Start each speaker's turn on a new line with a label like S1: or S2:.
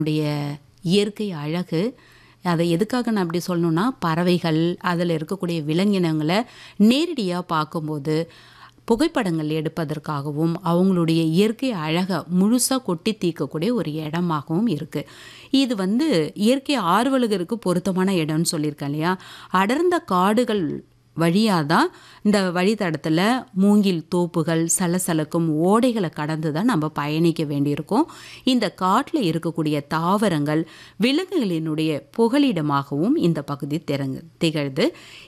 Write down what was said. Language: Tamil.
S1: உடைய இயற்கை அழகு அதை எதுக்காக நான் அப்படி சொல்லணும்னா பறவைகள் அதில் இருக்கக்கூடிய விலங்கினங்களை நேரடியாக பார்க்கும்போது புகைப்படங்கள் எடுப்பதற்காகவும் அவங்களுடைய இயற்கை அழகை முழுசாக கொட்டி தீர்க்கக்கூடிய ஒரு இடமாகவும் இருக்குது இது வந்து இயற்கை ஆர்வலகருக்கு பொருத்தமான இடம்னு சொல்லியிருக்கேன் இல்லையா அடர்ந்த காடுகள் வழியாக தான் இந்த வழித்தடத்தில் மூங்கில் தோப்புகள் சலசலக்கும் ஓடைகளை கடந்து தான் நம்ம பயணிக்க வேண்டியிருக்கும் இந்த காட்டில் இருக்கக்கூடிய தாவரங்கள் விலங்குகளினுடைய புகலிடமாகவும் இந்த பகுதி திறங்கு திகழ்து